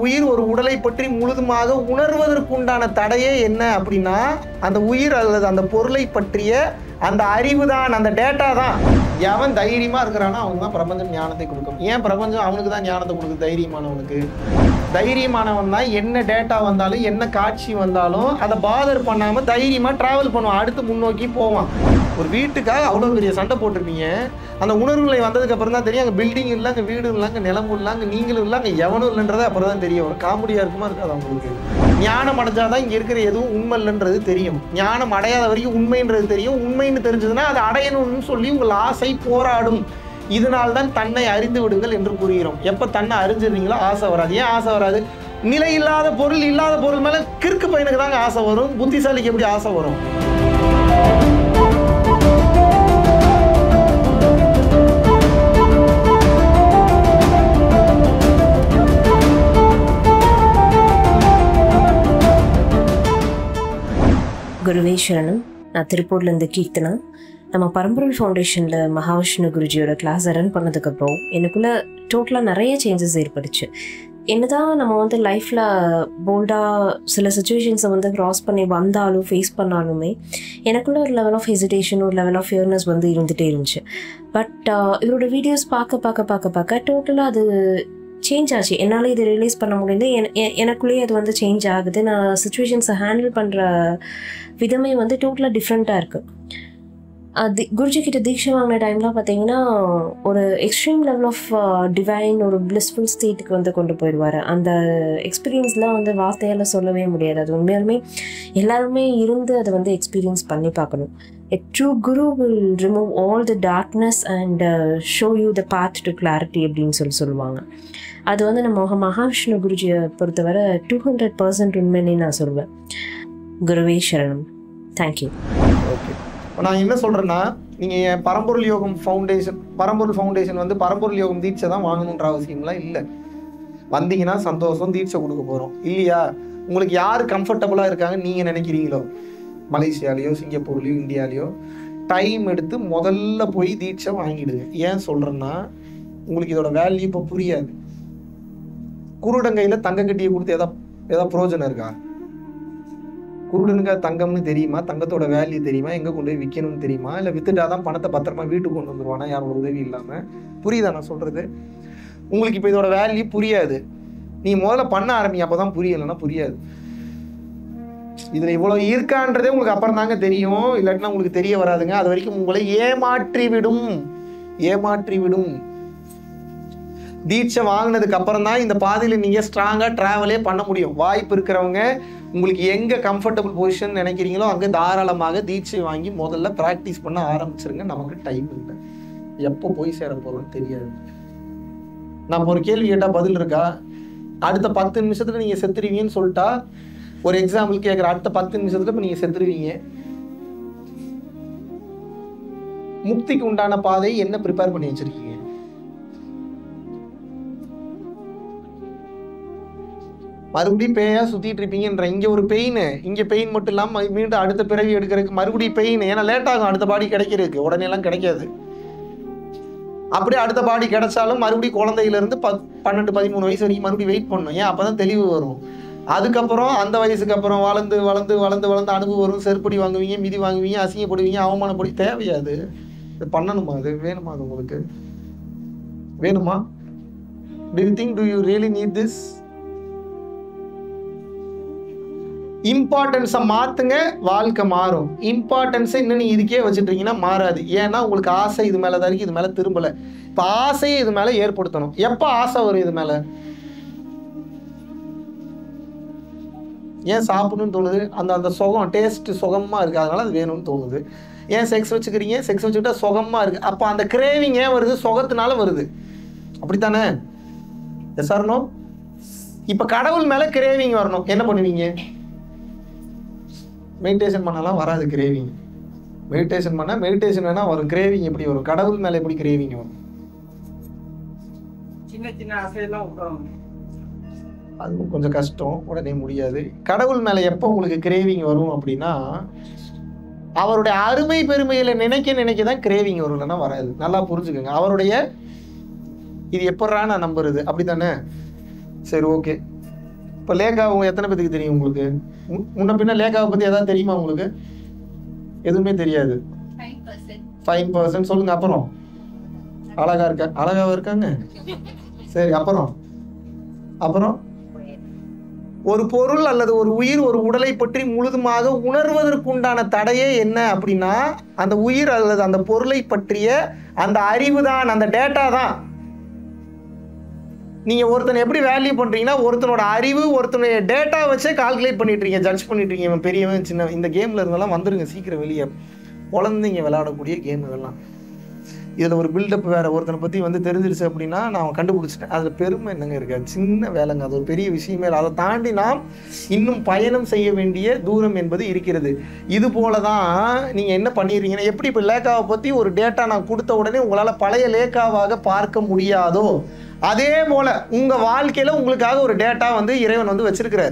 உயிர் ஒரு உடலை பற்றி முழுதுமாக உணர்வதற்குண்டான தடையே என்ன அப்படின்னா அந்த உயிர் அல்லது அந்த பொருளை பற்றிய அந்த அறிவு தான் அந்த டேட்டா தான் எவன் தைரியமா இருக்கிறானோ அவனுக்கு தான் பிரபஞ்சம் ஞானத்தை கொடுக்கும் ஏன் பிரபஞ்சம் அவனுக்கு தான் ஞானத்தை கொடுக்குது தைரியமானவனுக்கு தைரியமானவன் தான் என்ன டேட்டா வந்தாலும் என்ன காட்சி வந்தாலும் அதை பாதர் பண்ணாம தைரியமா டிராவல் பண்ணுவான் அடுத்து முன்னோக்கி போவான் ஒரு வீட்டுக்காக அவ்வளோ பெரிய சண்டை போட்டிருப்பீங்க அந்த உணர்வுகளை வந்ததுக்கு அப்புறம் தான் தெரியும் அங்கே பில்டிங் இல்லை அங்கே வீடு இல்லை அங்கே நிலமும் இல்லை அங்கே நீங்களும் இல்லை அங்கே எவனும் இல்லைன்றது அப்புறம் தான் தெரியும் ஒரு காமெடியாக இருக்குமா இருக்காது அவங்களுக்கு ஞானம் அடைஞ்சாதான் இங்கே இருக்கிற எதுவும் உண்மை இல்லைன்றது தெரியும் ஞானம் அடையாத வரைக்கும் உண்மைன்றது தெரியும் உண்மைன்னு தெரிஞ்சதுன்னா அதை அடையணும்னு சொல்லி உங்கள் ஆசை போராடும் இதனால் தான் தன்னை அறிந்து விடுங்கள் என்று கூறுகிறோம் எப்போ தன்னை அறிஞ்சிருந்தீங்களோ ஆசை வராது ஏன் ஆசை வராது நிலை இல்லாத பொருள் இல்லாத பொருள் மேலே கிறுக்கு பையனுக்கு தாங்க ஆசை வரும் புத்திசாலிக்கு எப்படி ஆசை வரும் குருவே சரணம் நான் திருப்பூர்லேருந்து கீர்த்தனா நம்ம பரம்பொருள் ஃபவுண்டேஷனில் மகாவிஷ்ணு குருஜியோட கிளாஸ் ரன் பண்ணதுக்கப்புறம் எனக்குள்ளே டோட்டலாக நிறைய சேஞ்சஸ் ஏற்பட்டுச்சு என்னதான் நம்ம வந்து லைஃப்பில் போல்டாக சில சுச்சுவேஷன்ஸை வந்து க்ராஸ் பண்ணி வந்தாலும் ஃபேஸ் பண்ணாலுமே எனக்குள்ள ஒரு லெவல் ஆஃப் ஹெசிடேஷன் ஒரு லெவல் ஆஃப் ஃபியர்னஸ் வந்து இருந்துகிட்டே இருந்துச்சு பட் இவரோட வீடியோஸ் பார்க்க பார்க்க பார்க்க பார்க்க டோட்டலாக அது சேஞ்ச் ஆச்சு என்னால் இதை ரியலைஸ் பண்ண முடியுது என- எ- எனக்குள்ளேயே அது வந்து சேஞ்ச் ஆகுது நான் சுச்சுவேஷன்ஸை ஹேண்டில் பண்ணுற விதமே வந்து டோட்டலாக டிஃப்ரெண்ட்டாக இருக்குது அது குருஜி கிட்ட தீட்சை வாங்கின டைம்லாம் பார்த்தீங்கன்னா ஒரு எக்ஸ்ட்ரீம் லெவல் ஆஃப் டிவைன் ஒரு பிளிஸ்ஃபுல் ஸ்டேட்டுக்கு வந்து கொண்டு போயிடுவார் அந்த எக்ஸ்பீரியன்ஸ்லாம் வந்து வார்த்தையால் சொல்லவே முடியாது அது உண்மையாலுமே எல்லாருமே இருந்து அதை வந்து எக்ஸ்பீரியன்ஸ் பண்ணி பார்க்கணும் a true guru will remove all the darkness and show you the path to clarity அப்படின்னு சொல்லி சொல்லுவாங்க அது வந்து நம்ம மகா- மகாவிஷ்ணு குருஜியை பொறுத்தவரை டூ ஹண்ட்ரட் பர்சன்ட் உண்மைன்னே நான் சொல்வேன் குருவே சரணம் தேங்க்யூ ஓகே இப்போ நான் என்ன சொல்கிறேன்னா நீங்கள் என் பரம்பொருள் யோகம் ஃபவுண்டேஷன் பரம்பொருள் ஃபவுண்டேஷன் வந்து பரம்பொருள் யோகம் தீட்சை தான் வாங்கணுன்ற அவசியம்லாம் இல்லை வந்தீங்கன்னா சந்தோஷம் தீட்சை கொடுக்க போகிறோம் இல்லையா உங்களுக்கு யார் கம்ஃபர்டபுளாக இருக்காங்கன்னு நீங்கள் நினைக்கிறீங்களோ மலேசியாலேயோ சிங்கப்பூர்லேயோ இந்தியாலேயோ டைம் எடுத்து முதல்ல போய் தீட்சை வாங்கிடுங்க ஏன் சொல்கிறேன்னா உங்களுக்கு இதோட வேல்யூ இப்போ புரியாது குருடங்கையில் தங்க கட்டியை கொடுத்து எதா ஏதாவது பிரயோஜனம் இருக்கா குருடனுக்கு அது தங்கம்னு தெரியுமா தங்கத்தோட வேல்யூ தெரியுமா எங்கே கொண்டு போய் விற்கணும்னு தெரியுமா இல்லை வித்துட்டாதான் பணத்தை பத்திரமா வீட்டுக்கு கொண்டு வந்துருவானா யாரோட உதவி இல்லாமல் புரியுதா நான் சொல்கிறது உங்களுக்கு இப்போ இதோட வேல்யூ புரியாது நீ முதல்ல பண்ண ஆரம்பிங்க அப்போ தான் புரியலைன்னா புரியாது இதில் இவ்வளோ இருக்கான்றதே உங்களுக்கு அப்புறம் தாங்க தெரியும் இல்லாட்டினா உங்களுக்கு தெரிய வராதுங்க அது வரைக்கும் உங்களை ஏமாற்றி விடும் ஏமாற்றி விடும் தீட்சை வாங்கினதுக்கு அப்புறம் தான் இந்த பாதையில் நீங்கள் ஸ்ட்ராங்காக ட்ராவலே பண்ண முடியும் வாய்ப்பு இருக்கிறவங்க உங்களுக்கு எங்கே கம்ஃபர்டபுள் பொசிஷன் நினைக்கிறீங்களோ அங்கே தாராளமாக தீட்சை வாங்கி முதல்ல ப்ராக்டிஸ் பண்ண ஆரம்பிச்சிருங்க நமக்கு டைம் இல்லை எப்போ போய் சேர போகிறோம்னு தெரியாது நம்ம ஒரு கேள்வி கேட்டால் பதில் இருக்கா அடுத்த பத்து நிமிஷத்தில் நீங்கள் செத்துருவீங்கன்னு சொல்லிட்டா ஒரு எக்ஸாம்பிள் கேட்குற அடுத்த பத்து நிமிஷத்தில் இப்போ நீங்கள் செத்துருவீங்க முக்திக்கு உண்டான பாதை என்ன ப்ரிப்பேர் பண்ணி வச்சிருக்கீங்க மறுபடியும் பேயா சுத்திட்டு இருப்பீங்கன்ற இங்க ஒரு பெயின் இங்க பெயின் மட்டும் இல்லாம மீண்டும் அடுத்த பிறவி எடுக்கிறதுக்கு மறுபடியும் பெயின் ஏன்னா லேட் ஆகும் அடுத்த பாடி கிடைக்கிறதுக்கு உடனே எல்லாம் கிடைக்காது அப்படியே அடுத்த பாடி கிடைச்சாலும் மறுபடியும் குழந்தையில இருந்து பத் பன்னெண்டு பதிமூணு வயசு வரைக்கும் மறுபடியும் வெயிட் பண்ணும் ஏன் அப்பதான் தெளிவு வரும் அதுக்கப்புறம் அந்த வயசுக்கு அப்புறம் வளர்ந்து வளர்ந்து வளர்ந்து வளர்ந்து அனுபவம் வரும் செருப்படி வாங்குவீங்க மிதி வாங்குவீங்க அசிங்கப்படுவீங்க அவமானப்படி தேவையாது இது பண்ணணுமா அது வேணுமா அது உங்களுக்கு வேணுமா do you think do you really need this இம்பார்ட்டன்ஸை மாற்றுங்க வாழ்க்கை மாறும் இம்பார்ட்டன்ஸை இன்னும் நீங்கள் இதுக்கே வச்சுட்டீங்கன்னா மாறாது ஏன்னா உங்களுக்கு ஆசை இது மேலே தான் இருக்குது இது மேலே திரும்பலை இப்போ ஆசையை இது மேலே ஏற்படுத்தணும் எப்போ ஆசை வரும் இது மேலே ஏன் சாப்பிடணும்னு தோணுது அந்த அந்த சுகம் டேஸ்ட் சுகமாக இருக்குது அதனால அது வேணும்னு தோணுது ஏன் செக்ஸ் வச்சுக்கிறீங்க செக்ஸ் வச்சுக்கிட்டா சுகமாக இருக்குது அப்போ அந்த கிரேவிங் ஏன் வருது சுகத்தினால வருது அப்படித்தானே எஸ் ஆர்னோ இப்போ கடவுள் மேலே கிரேவிங் வரணும் என்ன பண்ணுவீங்க மெடிடேஷன் பண்ணலாம் வராது கிரேவிங் மெடிடேஷன் பண்ணால் மெடிடேஷன் வேணால் வரும் கிரேவிங் எப்படி வரும் கடவுள் மேலே எப்படி கிரேவிங் வரும் சின்ன சின்ன ஆசையெல்லாம் விட்டுறோம் அதுவும் கொஞ்சம் கஷ்டம் உடனே முடியாது கடவுள் மேலே எப்போ உங்களுக்கு கிரேவிங் வரும் அப்படின்னா அவருடைய அருமை பெருமையில நினைக்க நினைக்க தான் கிரேவிங் வரும் இல்லைன்னா வராது நல்லா புரிஞ்சுக்கோங்க அவருடைய இது எப்பட்றா நான் நம்புறது அப்படித்தானே சரி ஓகே இப்போ லேகாவும் எத்தனை பேத்துக்கு தெரியும் உங்களுக்கு மு- முன்ன பின்ன லேகாவை பற்றி எதாவது தெரியுமா உங்களுக்கு எதுவுமே தெரியாது ஃபைன் பர்சன்ட் சொல்லுங்க அப்புறம் அழகா இருக்க அழகாவா இருக்காங்க சரி அப்புறம் அப்புறம் ஒரு பொருள் அல்லது ஒரு உயிர் ஒரு உடலை பற்றி முழுதுமாக உணர்வதற்குண்டான தடையே என்ன அப்படின்னா அந்த உயிர் அல்லது அந்த பொருளை பற்றிய அந்த அறிவு தான் அந்த டேட்டா தான் நீங்க ஒருத்தனை எப்படி வேல்யூ பண்றீங்கன்னா ஒருத்தனோட அறிவு ஒருத்தனுடைய டேட்டா வச்சே கால்குலேட் பண்ணிட்டு இருக்கீங்க ஜட்ஜ் பண்ணிட்டு இருக்கீங்க இவன் பெரியவன் சின்ன இந்த கேம்ல இருந்தெல்லாம் வந்துருங்க சீக்கிரம் வெளியே குழந்தைங்க விளையாடக்கூடிய கேம் இதெல்லாம் இதில் ஒரு பில்டப் வேற ஒருத்தனை பற்றி வந்து தெரிஞ்சிருச்சு அப்படின்னா நான் கண்டுபிடிச்சிட்டேன் அதில் பெருமை என்னங்க இருக்கு சின்ன வேலைங்க அது ஒரு பெரிய விஷயமே இல்லை அதை தாண்டி நாம் இன்னும் பயணம் செய்ய வேண்டிய தூரம் என்பது இருக்கிறது இது போல தான் நீங்கள் என்ன பண்ணிடுறீங்கன்னா எப்படி இப்போ லேக்காவை பற்றி ஒரு டேட்டா நான் கொடுத்த உடனே உங்களால் பழைய லேக்காவாக பார்க்க முடியாதோ அதே போல உங்கள் வாழ்க்கையில் உங்களுக்காக ஒரு டேட்டா வந்து இறைவன் வந்து வச்சிருக்கிறார்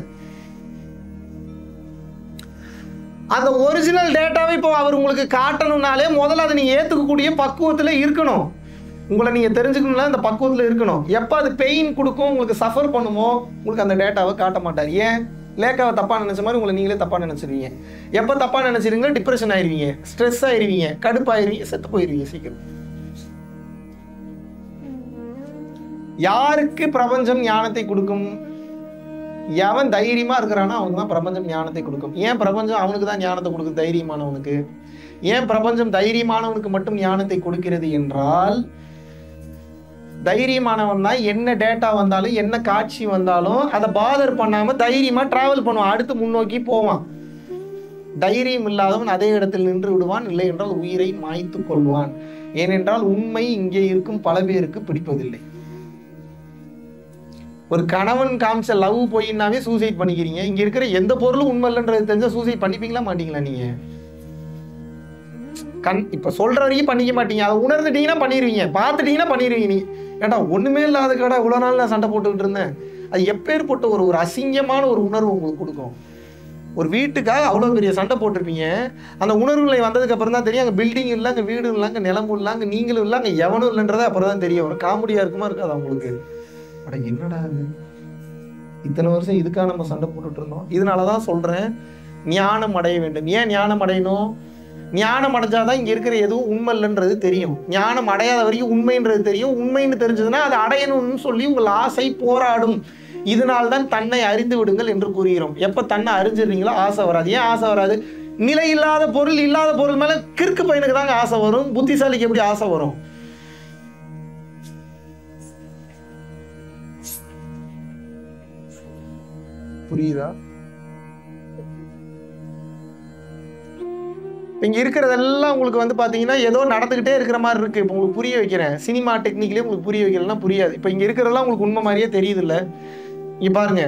அந்த ஒரிஜினல் டேட்டாவை இப்போ அவர் உங்களுக்கு காட்டணும்னாலே முதல்ல அதை நீங்கள் ஏற்றுக்கக்கூடிய பக்குவத்தில் இருக்கணும் உங்களை நீங்கள் தெரிஞ்சுக்கணும்னா அந்த பக்குவத்தில் இருக்கணும் எப்போ அது பெயின் கொடுக்கும் உங்களுக்கு சஃபர் பண்ணுமோ உங்களுக்கு அந்த டேட்டாவை காட்ட மாட்டார் ஏன் லேக்காவை தப்பாக நினச்ச மாதிரி உங்களை நீங்களே தப்பாக நினச்சிருவீங்க எப்போ தப்பாக நினச்சிருங்க டிப்ரெஷன் ஆயிருவீங்க ஸ்ட்ரெஸ் ஆயிருவீங்க கடுப்பாயிருவீங்க செத்து போயிருவீங்க சீக்கிரம் யாருக்கு பிரபஞ்சம் ஞானத்தை கொடுக்கும் எவன் தைரியமா இருக்கிறானோ அவனுக்கு தான் பிரபஞ்சம் ஞானத்தை கொடுக்கும் ஏன் பிரபஞ்சம் அவனுக்கு தான் ஞானத்தை கொடுக்குது தைரியமானவனுக்கு ஏன் பிரபஞ்சம் தைரியமானவனுக்கு மட்டும் ஞானத்தை கொடுக்கிறது என்றால் தைரியமானவன் தான் என்ன டேட்டா வந்தாலும் என்ன காட்சி வந்தாலும் அதை பாதர் பண்ணாம தைரியமா டிராவல் பண்ணுவான் அடுத்து முன்னோக்கி போவான் தைரியம் இல்லாதவன் அதே இடத்தில் நின்று விடுவான் இல்லை என்றால் உயிரை மாய்த்து கொள்வான் ஏனென்றால் உண்மை இங்கே இருக்கும் பல பேருக்கு பிடிப்பதில்லை ஒரு கணவன் காமிச்ச லவ் போயின்னாவே சூசைட் பண்ணிக்கிறீங்க இங்க இருக்கிற எந்த பொருளும் உண்மை இல்லைன்றது தெரிஞ்சா சூசைட் பண்ணிப்பீங்களா மாட்டீங்களா நீங்க கண் இப்ப சொல்ற வரைக்கும் பண்ணிக்க மாட்டீங்க அதை உணர்ந்துட்டீங்கன்னா பண்ணிடுவீங்க பார்த்துட்டீங்கன்னா பண்ணிடுவீங்க நீ ஏட்டா ஒண்ணுமே இல்லாத கடை இவ்வளவு நாள் நான் சண்டை போட்டுக்கிட்டு இருந்தேன் அது எப்பேற்பட்ட ஒரு ஒரு அசிங்கமான ஒரு உணர்வு உங்களுக்கு கொடுக்கும் ஒரு வீட்டுக்காக அவ்வளோ பெரிய சண்டை போட்டிருப்பீங்க அந்த உணர்வுகளை வந்ததுக்கு அப்புறம் தான் தெரியும் அங்கே பில்டிங் இல்லை அங்கே வீடு இல்லை அங்கே நிலமும் இல்லை அங்கே நீங்களும் இல்லை அங்கே எவனும் இல்லைன்றதை அப்புறம் தான் தெரிய வரும் காமெடியாக இருக்குமா இருக்காது உங்களுக்கு அட என்னடா இது இத்தனை வருஷம் இதுக்காக நம்ம சண்டை போட்டுட்டு இருந்தோம் இதனால தான் சொல்கிறேன் ஞானம் அடைய வேண்டும் ஏன் ஞானம் அடையணும் ஞானம் அடைஞ்சாதான் இங்கே இருக்கிற எதுவும் உண்மை இல்லைன்றது தெரியும் ஞானம் அடையாத வரைக்கும் உண்மைன்றது தெரியும் உண்மைன்னு தெரிஞ்சதுன்னா அதை அடையணும்னு சொல்லி உங்கள் ஆசை போராடும் இதனால் தான் தன்னை அறிந்து விடுங்கள் என்று கூறுகிறோம் எப்போ தன்னை அறிஞ்சிடுறீங்களோ ஆசை வராது ஏன் ஆசை வராது நிலை இல்லாத பொருள் இல்லாத பொருள் மேலே கிறுக்கு பையனுக்கு தாங்க ஆசை வரும் புத்திசாலிக்கு எப்படி ஆசை வரும் புரியுதா இப்ப இங்க இருக்கிறதெல்லாம் உங்களுக்கு வந்து பாத்தீங்கன்னா ஏதோ நடந்துகிட்டே இருக்கிற மாதிரி இருக்கு இப்போ உங்களுக்கு புரிய வைக்கிறேன் சினிமா டெக்னிக்லயே உங்களுக்கு புரிய வைக்கலன்னா புரியாது இப்போ இங்க இருக்கிறதெல்லாம் உங்களுக்கு உண்மை மாதிரியே தெரியுது இல்ல இங்க பாருங்க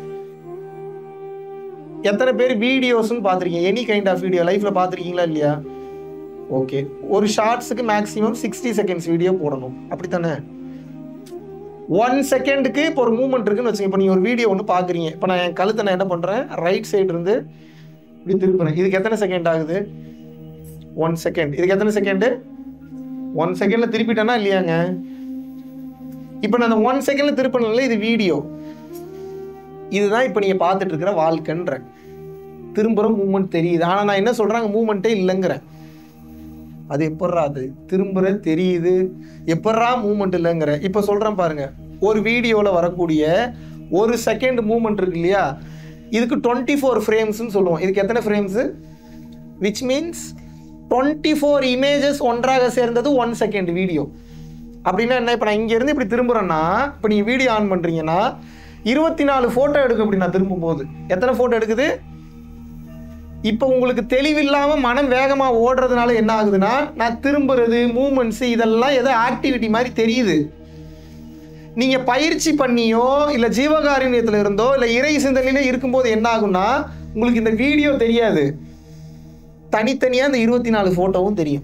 எத்தனை பேர் வீடியோஸ்னு பார்த்துருக்கீங்க எனி கைண்ட் ஆஃப் வீடியோ லைஃப்ல பார்த்துருக்கீங்களா இல்லையா ஓகே ஒரு ஷார்ட்ஸுக்கு மேக்ஸிமம் சிக்ஸ்டி செகண்ட்ஸ் வீடியோ போடணும் அப்படித்தானே ஒன் செகண்டுக்கு இப்போ ஒரு மூமெண்ட் இருக்குன்னு வச்சுங்க இப்போ நீங்கள் ஒரு வீடியோ ஒன்று பார்க்குறீங்க இப்போ நான் என் கழுத்தை நான் என்ன பண்ணுறேன் ரைட் சைடு இருந்து இப்படி திருப்புறேன் இதுக்கு எத்தனை செகண்ட் ஆகுது ஒன் செகண்ட் இதுக்கு எத்தனை செகண்டு ஒன் செகண்டில் திருப்பிட்டேனா இல்லையாங்க இப்போ நான் அந்த ஒன் செகண்டில் திருப்பினால இது வீடியோ இதுதான் இப்போ நீங்கள் பார்த்துட்டு இருக்கிற வாழ்க்கைன்றேன் திரும்புகிற மூமெண்ட் தெரியுது ஆனால் நான் என்ன சொல்கிறாங்க மூமெண்ட்டே இல்லைங்கிறேன் அது எப்பட்றா அது திரும்புற தெரியுது எப்பட்றா மூமெண்ட் இல்லைங்கிற இப்போ சொல்கிறேன் பாருங்க ஒரு வீடியோவில் வரக்கூடிய ஒரு செகண்ட் மூமெண்ட் இருக்கு இல்லையா இதுக்கு டுவெண்ட்டி ஃபோர் ஃப்ரேம்ஸ்னு சொல்லுவோம் இதுக்கு எத்தனை frames which means twenty four images ஒன்றாக சேர்ந்தது ஒன் செகண்ட் வீடியோ அப்படின்னா என்ன இப்போ நான் இங்கேருந்து இப்படி திரும்புகிறேன்னா இப்போ நீங்கள் வீடியோ ஆன் பண்ணுறீங்கன்னா இருபத்தி நாலு ஃபோட்டோ எடுக்கும் இப்படி நான் திரும்பும்போது எத்தனை ஃபோட்டோ எடுக்குது இப்போ உங்களுக்கு தெளிவில்லாம மனம் வேகமா ஓடுறதுனால என்ன ஆகுதுன்னா நான் திரும்புறது மூமெண்ட்ஸ் இதெல்லாம் ஏதோ ஆக்டிவிட்டி மாதிரி தெரியுது நீங்க பயிற்சி பண்ணியோ இல்ல ஜீவகாருண்யத்துல இருந்தோ இல்ல இறை சிந்தனையில இருக்கும்போது என்ன ஆகும்னா உங்களுக்கு இந்த வீடியோ தெரியாது தனித்தனியா இந்த இருபத்தி நாலு போட்டோவும் தெரியும்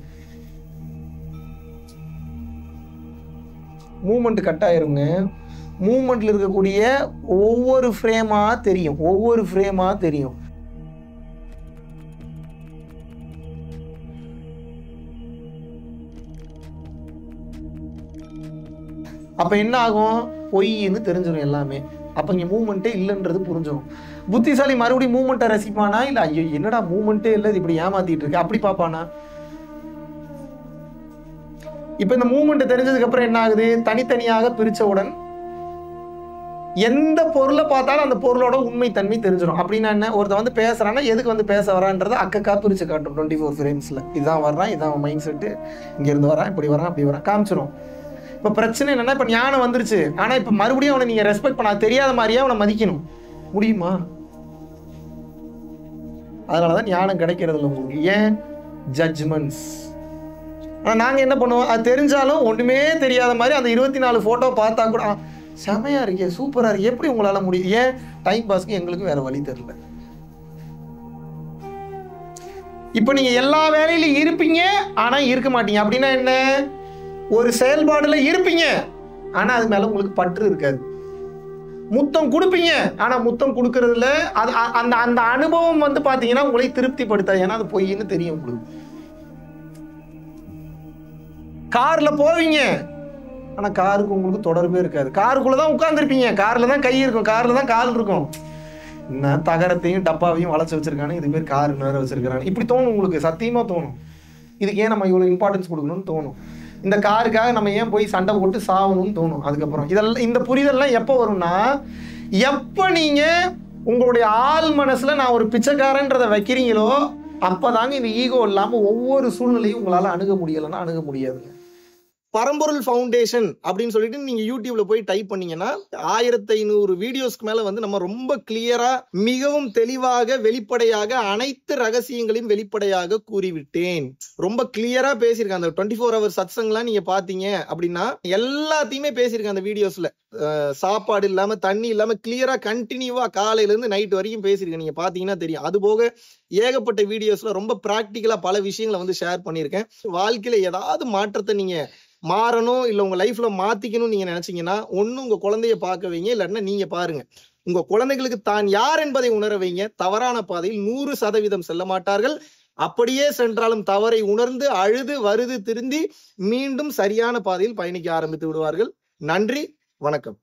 மூமெண்ட் கட் ஆயிருங்க மூமெண்ட்ல இருக்கக்கூடிய ஒவ்வொரு ஃப்ரேமா தெரியும் ஒவ்வொரு ஃப்ரேமா தெரியும் அப்ப என்ன ஆகும் பொய்ன்னு தெரிஞ்சிடும் எல்லாமே அப்போ இங்கே மூமெண்ட்டே இல்லைன்றது புரிஞ்சிடும் புத்திசாலி மறுபடியும் மூமெண்ட்டை ரசிப்பானா இல்லை ஐயோ என்னடா மூமெண்ட்டே இல்லை இது இப்படி ஏமாத்திட்டு இருக்கு அப்படி பார்ப்பானா இப்போ இந்த மூமெண்ட் தெரிஞ்சதுக்கு அப்புறம் என்ன ஆகுது தனித்தனியாக பிரிச்சவுடன் எந்த பொருளை பார்த்தாலும் அந்த பொருளோட உண்மை தன்மை தெரிஞ்சிடும் அப்படின்னா என்ன ஒருத்தன் வந்து பேசுறான்னா எதுக்கு வந்து பேச வரான்றதை அக்கக்கா பிரிச்சு காட்டும் டுவெண்ட்டி ஃபோர் ஃப்ரேம்ஸில் இதுதான் வர்றான் இதான் மைண்ட் செட்டு இங்கேருந்து வரான் இப்படி வரான் அப்படி வரான் காமிச்சிடும் இப்போ பிரச்சனை என்னன்னா இப்போ ஞானம் வந்துருச்சு ஆனால் இப்போ மறுபடியும் அவனை நீங்கள் ரெஸ்பெக்ட் பண்ண தெரியாத மாதிரியே அவனை மதிக்கணும் முடியுமா அதனால தான் ஞானம் கிடைக்கிறது இல்லை உங்களுக்கு ஏன் ஜட்ஜ்மெண்ட்ஸ் ஆனால் நாங்கள் என்ன பண்ணுவோம் அது தெரிஞ்சாலும் ஒன்றுமே தெரியாத மாதிரி அந்த இருபத்தி நாலு ஃபோட்டோ பார்த்தா கூட "ஆ, செமையா இருக்கே சூப்பராக இருக்கு எப்படி உங்களால் முடியும் ஏன் டைம் பாஸ்க்கு எங்களுக்கு வேற வழி தெரியல இப்போ நீங்கள் எல்லா வேலையிலும் இருப்பீங்க ஆனால் இருக்க மாட்டீங்க அப்படின்னா என்ன ஒரு செயல்பாடுல இருப்பீங்க ஆனால் அது மேலே உங்களுக்கு பற்று இருக்காது முத்தம் கொடுப்பீங்க ஆனால் முத்தம் கொடுக்கறதுல அது அ- அந்த அந்த அனுபவம் வந்து பார்த்தீங்கன்னா உங்களை திருப்திப்படுத்தாது ஏன்னா அது பொய்ன்னு தெரியும் உங்களுக்கு கார்ல போவீங்க ஆனா காருக்கு உங்களுக்கு தொடர்பே இருக்காது காருக்குள்ள தான் உட்காந்துருப்பீங்க கார்ல தான் கை இருக்கும் கார்ல தான் கால் இருக்கும் என்ன தகரத்தையும் டப்பாவையும் வளைச்சு வச்சிருக்கானு இது பேர் கார் வேற வச்சிருக்கானு இப்படி தோணும் உங்களுக்கு சத்தியமா தோணும் இதுக்கு ஏன் நம்ம இவ்வளவு இம்பார்ட்டன்ஸ் கொடுக்கணும்னு தோணும் இந்த காருக்காக நம்ம ஏன் போய் சண்டை போட்டு சாகணும்னு தோணும் அதுக்கப்புறம் இதெல்லாம் இந்த புரிதல்லாம் எப்போ வரும்னா எப்போ நீங்க உங்களுடைய ஆள் மனசுல நான் ஒரு பிச்சைக்காரன்றதை வைக்கிறீங்களோ அப்பதாங்க இந்த ஈகோ இல்லாம ஒவ்வொரு சூழ்நிலையும் உங்களால அணுக முடியலைன்னா அணுக முடியாதுங்க பரம்பொருள் ஃபவுண்டேஷன் அப்படின்னு சொல்லிட்டு நீங்க யூடியூப்ல போய் டைப் பண்ணீங்கன்னா ஆயிரத்தி ஐநூறு வீடியோஸ்க்கு மேல வந்து நம்ம ரொம்ப கிளியரா மிகவும் தெளிவாக வெளிப்படையாக அனைத்து ரகசியங்களையும் வெளிப்படையாக கூறிவிட்டேன் ரொம்ப கிளியரா பேசியிருக்கேன் அந்த டுவெண்ட்டி ஃபோர் ஹவர் சத்சங்லாம் நீங்க பாத்தீங்க அப்படின்னா எல்லாத்தையுமே பேசியிருக்கேன் அந்த வீடியோஸ்ல அஹ் சாப்பாடு இல்லாம தண்ணி இல்லாம கிளியரா கண்டினியூவா காலையில இருந்து நைட் வரைக்கும் பேசியிருக்கேன் நீங்க பாத்தீங்கன்னா தெரியும் அது போக ஏகப்பட்ட வீடியோஸ்ல ரொம்ப பிராக்டிக்கலா பல விஷயங்களை வந்து ஷேர் பண்ணியிருக்கேன் வாழ்க்கையில ஏதாவது மாற்றத்தை நீங்க மாறணும் இல்ல உங்க லைஃப்ல மாத்திக்கணும்னு நீங்க நினைச்சீங்கன்னா ஒண்ணு உங்க குழந்தைய பார்க்க வைங்க இல்லைன்னா நீங்க பாருங்க உங்க குழந்தைகளுக்கு தான் யார் என்பதை உணர வைங்க தவறான பாதையில் நூறு சதவீதம் செல்ல மாட்டார்கள் அப்படியே சென்றாலும் தவறை உணர்ந்து அழுது வருது திருந்தி மீண்டும் சரியான பாதையில் பயணிக்க ஆரம்பித்து விடுவார்கள் நன்றி வணக்கம்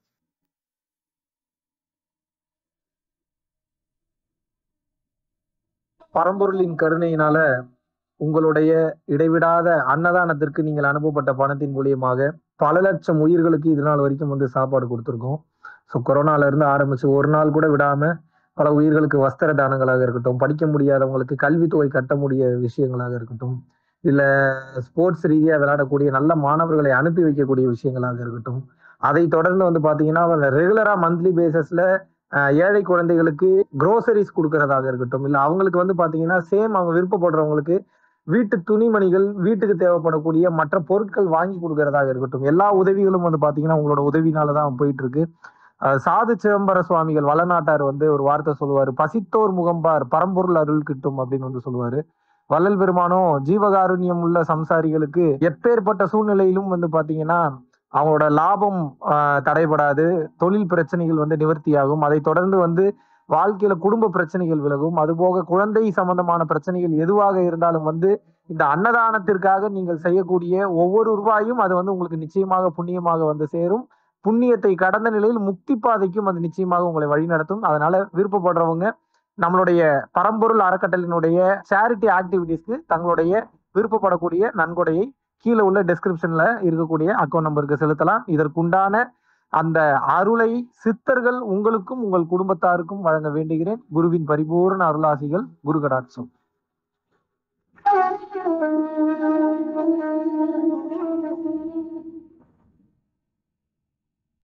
பரம்பொருளின் கருணையினால உங்களுடைய இடைவிடாத அன்னதானத்திற்கு நீங்கள் அனுப்பப்பட்ட பணத்தின் மூலியமாக பல லட்சம் உயிர்களுக்கு இது நாள் வரைக்கும் வந்து சாப்பாடு கொடுத்துருக்கோம் ஸோ கொரோனால இருந்து ஆரம்பிச்சு ஒரு நாள் கூட விடாம பல உயிர்களுக்கு வஸ்திர தானங்களாக இருக்கட்டும் படிக்க முடியாதவங்களுக்கு கல்வித்தொகை கட்ட முடிய விஷயங்களாக இருக்கட்டும் இல்ல ஸ்போர்ட்ஸ் ரீதியா விளையாடக்கூடிய நல்ல மாணவர்களை அனுப்பி வைக்கக்கூடிய விஷயங்களாக இருக்கட்டும் அதை தொடர்ந்து வந்து பாத்தீங்கன்னா ரெகுலரா மந்த்லி பேசிஸ்ல ஏழை குழந்தைகளுக்கு க்ரோசரிஸ் கொடுக்கறதாக இருக்கட்டும் இல்ல அவங்களுக்கு வந்து பாத்தீங்கன்னா சேம் அவங்க விருப்பப்படுறவங்களுக்கு வீட்டு துணிமணிகள் வீட்டுக்கு தேவைப்படக்கூடிய மற்ற பொருட்கள் வாங்கி கொடுக்கறதாக இருக்கட்டும் எல்லா உதவிகளும் வந்து பாத்தீங்கன்னா உங்களோட உதவினால தான் போயிட்டு இருக்கு அஹ் சாது சிதம்பர சுவாமிகள் வளநாட்டார் வந்து ஒரு வார்த்தை சொல்லுவாரு பசித்தோர் முகம்பார் பரம்பொருள் அருள் கிட்டும் அப்படின்னு வந்து சொல்லுவாரு வள்ளல் பெருமானும் ஜீவகாருண்யம் உள்ள சம்சாரிகளுக்கு எப்பேற்பட்ட சூழ்நிலையிலும் வந்து பாத்தீங்கன்னா அவங்களோட லாபம் ஆஹ், தடைபடாது தொழில் பிரச்சனைகள் வந்து நிவர்த்தியாகும் அதை தொடர்ந்து வந்து வாழ்க்கையில குடும்ப பிரச்சனைகள் விலகும் அதுபோக குழந்தை சம்பந்தமான பிரச்சனைகள் எதுவாக இருந்தாலும் வந்து இந்த அன்னதானத்திற்காக நீங்கள் செய்யக்கூடிய ஒவ்வொரு ரூபாயும் அது வந்து உங்களுக்கு நிச்சயமாக புண்ணியமாக வந்து சேரும் புண்ணியத்தை கடந்த நிலையில் முக்தி பாதைக்கும் அது நிச்சயமாக உங்களை வழிநடத்தும் அதனால விருப்பப்படுறவங்க நம்மளுடைய பரம்பொருள் அறக்கட்டளையினுடைய சேரிட்டி ஆக்டிவிட்டீஸ்க்கு தங்களுடைய விருப்பப்படக்கூடிய நன்கொடையை கீழே உள்ள டெஸ்கிரிப்ஷன்ல இருக்கக்கூடிய அக்கௌண்ட் நம்பருக்கு செலுத்தலாம் இதற்குண்டான அந்த அருளை சித்தர்கள் உங்களுக்கும் உங்கள் குடும்பத்தாருக்கும் வழங்க வேண்டுகிறேன் குருவின் பரிபூர்ண அருளாசிகள் குரு கடாட்சம்